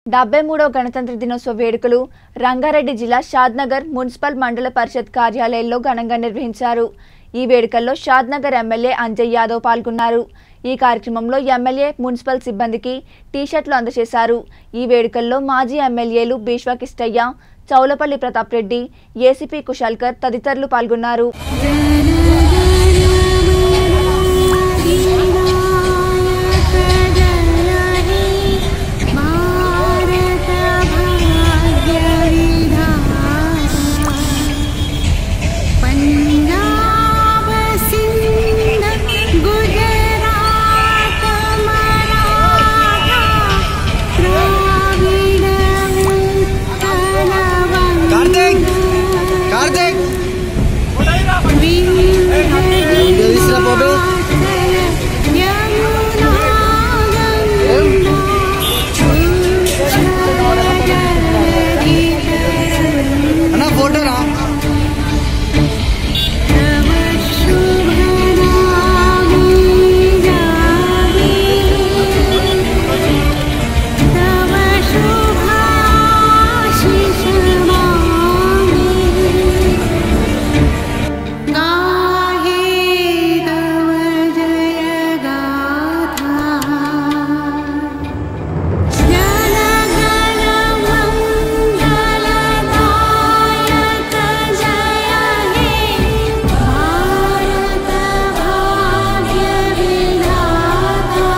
డెబ్బై మూడవ గణతంత్ర దినోత్సవ వేడుకలు రంగారెడ్డి జిల్లా షాద్నగర్ మున్సిపల్ మండల పరిషత్ కార్యాలయంలో ఘనంగా నిర్వహించారు ఈ వేడుకల్లో షాద్నగర్ ఎమ్మెల్యే అంజయ్ యాదవ్ పాల్గొన్నారు ఈ కార్యక్రమంలో ఎమ్మెల్యే మున్సిపల్ సిబ్బందికి టీషర్ట్లు అందజేశారు ఈ వేడుకల్లో మాజీ ఎమ్మెల్యేలు బీశ్వా కిష్టయ్య చౌలపల్లి ప్రతాప్ రెడ్డి ఏసీపీ కుశాల్కర్ తదితరులు పాల్గొన్నారు पंजाब सिंध गुजरात मराठा द्राविड उत्कल కార్తీక్ కార్తీక్ తీసురా బాబు. అన్న ఫోటోనా गाहे तव जय गाथा जन गण मंगलदायक जय हे भारत भाग्य विधाता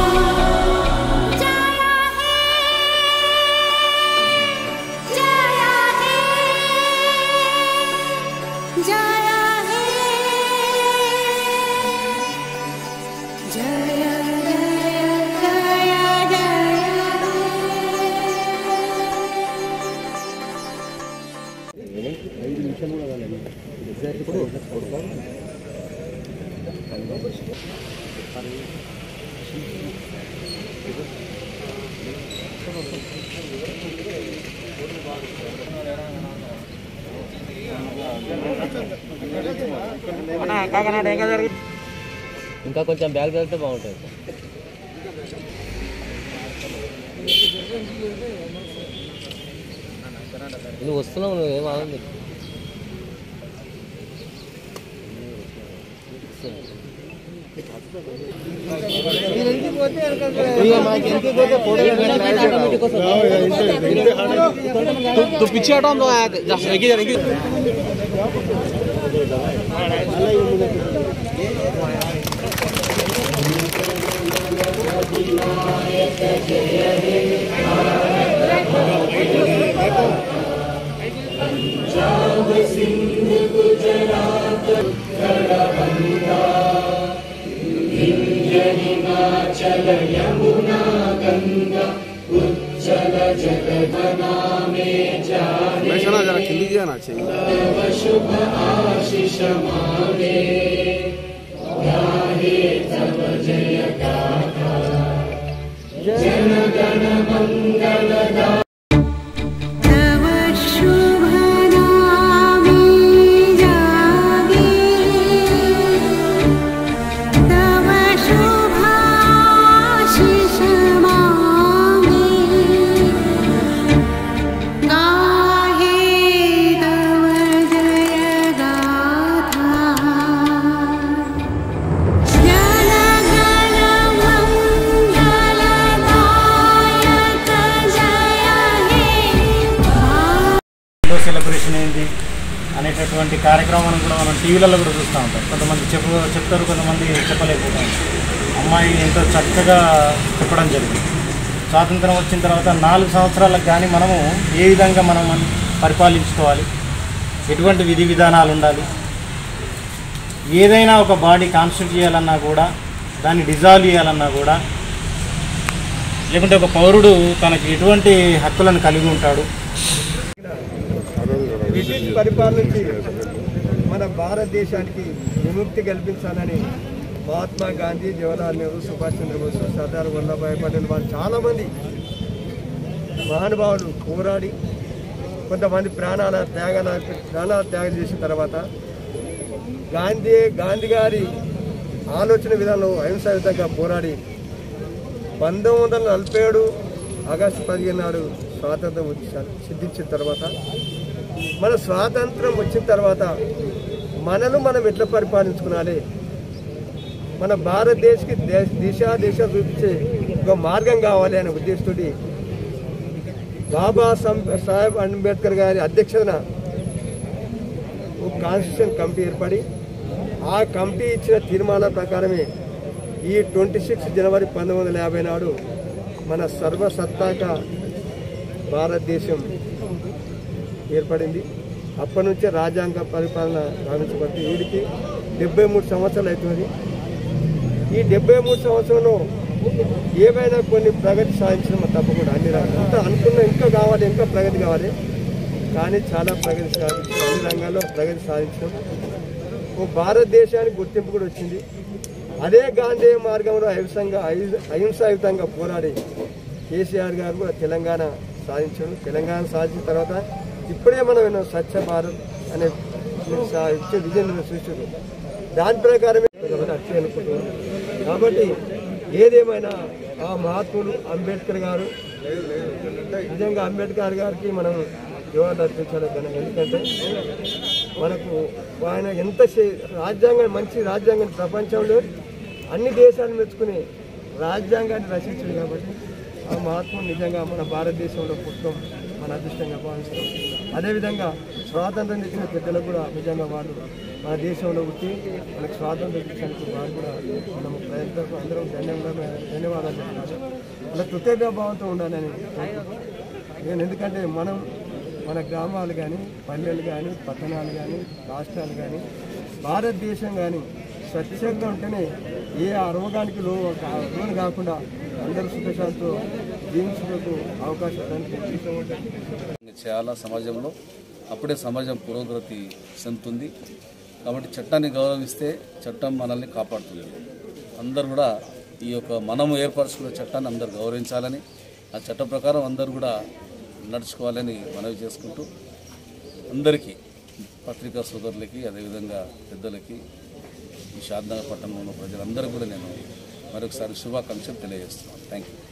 जय हे जय हे जय हे जय जय जय ఇంకా కొంచెం బ్యాగ్ చదివితే బాగుంటుంది నువ్వు వస్తున్నావు నువ్వు ఏం ఆనంది तू पीछे हटो हम लोग आए थे जा एक इधर एक इधर मैं सुना जरा खिल्ली दिया ना चाहिए तव शुभ नामे जागे तव शुभाशिष मागे गाहे तव जय गाथा जन गण मंगलदायक जय हे ఇండో సెలబ్రేషన్ ఏంటి అనేటటువంటి కార్యక్రమాలను కూడా మనం టీవీలలో కూడా చూస్తూ ఉంటాం కొంతమంది చెప్పు చెప్తారు కొంతమంది చెప్పలేకపోతాం అమ్మాయి ఎంతో చక్కగా చెప్పడం జరిగింది స్వాతంత్రం వచ్చిన తర్వాత నాలుగు సంవత్సరాలకు కానీ మనము ఏ విధంగా మనం పరిపాలించుకోవాలి ఎటువంటి విధి విధానాలు ఉండాలి ఏదైనా ఒక బాడీ కాన్స్టిట్యూట్ చేయాలన్నా కూడా దాన్ని డిజాల్వ్ చేయాలన్నా కూడా లేకుంటే ఒక పౌరుడు తనకి ఎటువంటి హక్కులను కలిగి ఉంటాడు బ్రిటిష్ పరిపాలన నుంచి మన భారతదేశానికి విముక్తి కల్పించాలని మహాత్మా గాంధీ జవహర్లాల్ నెహ్రూ సుభాష్ చంద్రబోస్ సర్దార్ వల్లభాయ్ పటేల్ వాళ్ళు చాలామంది మహానుభావులు పోరాడి కొంతమంది ప్రాణాల త్యాగాల ప్రాణాల త్యాగం చేసిన తర్వాత గాంధీ గాంధీ గారి ఆలోచన విధానంలో అహింసాయుతంగా పోరాడి పంతొమ్మిది వందల నలభై ఏడు ఆగస్టు పదిహేను నాడు స్వాతంత్రం వచ్చి సిద్ధించిన తర్వాత మన స్వాతంత్రం వచ్చిన తర్వాత మనను మనం ఎట్లా పరిపాలించుకునాలి మన భారతదేశకి దేశ దిశ దిశ చూపించే ఒక మార్గం కావాలి అనే ఉద్దేశంతో బాబా సం- సాహెబ్ అంబేద్కర్ గారి అధ్యక్షతన ఒక కాన్స్టిట్యూషన్ కమిటీ ఏర్పడి ఆ కమిటీ ఇచ్చిన తీర్మానం ప్రకారమే ఈ ట్వంటీ సిక్స్ జనవరి పంతొమ్మిది వందల యాభై నాడు మన సర్వసత్తాక భారతదేశం ఏర్పడింది అప్పటి నుంచే రాజ్యాంగ పరిపాలన ప్రారంభించబడి వీడికి డెబ్బై మూడు సంవత్సరాలు అవుతుంది ఈ డెబ్బై మూడు సంవత్సరంలో ఏవైనా కొన్ని ప్రగతి సాధించడం తప్పకుండా అన్ని రంగాలు అంతా అనుకున్న ఇంకా కావాలి ఇంకా ప్రగతి కావాలి కానీ చాలా ప్రగతి సాధించడం అన్ని రంగాల్లో ప్రగతి సాధించడం ఓ భారతదేశానికి గుర్తింపు కూడా వచ్చింది అదే గాంధీ మార్గంలో అహింసంగా అహి- అహింసాయుతంగా పోరాడి కేసీఆర్ గారు కూడా తెలంగాణ సాధించాడు తెలంగాణ సాధించిన తర్వాత ఇప్పుడే మనం విన్నాం స్వచ్ఛ భారత్ అనే సా- ఇచ్చే విజయం సృష్టించారు దాని ప్రకారమే అట్లే అనుకుంటున్నాం కాబట్టి ఏదేమైనా ఆ మహాత్ముడు అంబేద్కర్ గారు నిజంగా అంబేద్కర్ గారికి మనం జవాబు అర్పించాలి కనుక ఎందుకంటే మనకు ఆయన ఎంత చే- రాజ్యాంగం మంచి రాజ్యాంగం ప్రపంచంలో అన్ని దేశాలు మెచ్చుకుని రాజ్యాంగాన్ని రచించింది కాబట్టి ఆ మహాత్ముడు నిజంగా మన భారతదేశంలో పుట్టడం మన అదృష్టంగా భావిస్తాం అదేవిధంగా స్వాతంత్రం తెచ్చిన పెద్దలకు కూడా నిజంగా వాళ్ళు మన దేశంలో పుట్టి మనకు స్వాతంత్రం ఇచ్చినందుకు వారు కూడా మనం ప్రయత్నం అందరం ధన్యవాదాలు ధన్యవాదాలు చెప్పాలి అలా కృతజ్ఞ భావంతో ఉండాలని కోరుకుంటున్నాం. నేను ఎందుకంటే మనం మన గ్రామాలు కానీ పల్లెలు కానీ పట్టణాలు కానీ రాష్ట్రాలు కానీ భారతదేశం కానీ స్వచ్ఛంగా ఉంటేనే ఏ ఆ రోగానికి లో లోను కాకుండా అందరూ సుఖశాంతితో జీవించుటకు అవకాశం ఉంటుంది చేయాలా సమాజంలో అప్పుడే సమాజం పురోగతి చెందుతుంది కాబట్టి చట్టాన్ని గౌరవిస్తే చట్టం మనల్ని కాపాడుతుంది అందరు కూడా ఈ యొక్క మనము ఏర్పరచుకున్న చట్టాన్ని అందరు గౌరవించాలని ఆ చట్ట ప్రకారం అందరు కూడా నడుచుకోవాలని మనవి చేసుకుంటూ అందరికీ పత్రికా సోదరులకి అదేవిధంగా పెద్దలకి ఈ షాద్నగర్ పట్టణంలో ఉన్న ప్రజలందరికీ కూడా నేను మరొకసారి శుభాకాంక్షలు తెలియజేస్తున్నాను థ్యాంక్ యూ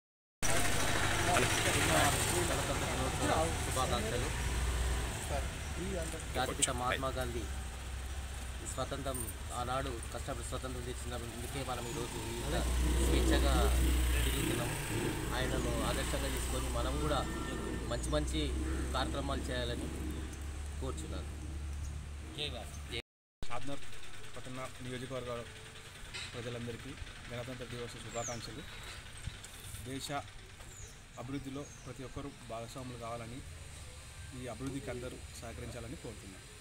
శుభాకాంక్షలు జాతిపిత మహాత్మా గాంధీ స్వతంత్రం ఆనాడు కష్టపడి స్వతంత్రం తెచ్చినందుకే మనం ఈరోజు ఇంత స్వేచ్ఛగా తిరుగుతున్నాం ఆయనను ఆదర్శంగా తీసుకొని మనం కూడా మంచి మంచి కార్యక్రమాలు చేయాలని కోరుచున్నాను షాద్నర్ పట్టణ నియోజకవర్గ ప్రజలందరికీ గణతంత్ర దివస శుభాకాంక్షలు దేశ అభివృద్ధిలో ప్రతి ఒక్కరూ భాగస్వాములు కావాలని ఈ అభివృద్ధికి అందరూ సహకరించాలని కోరుతున్నాను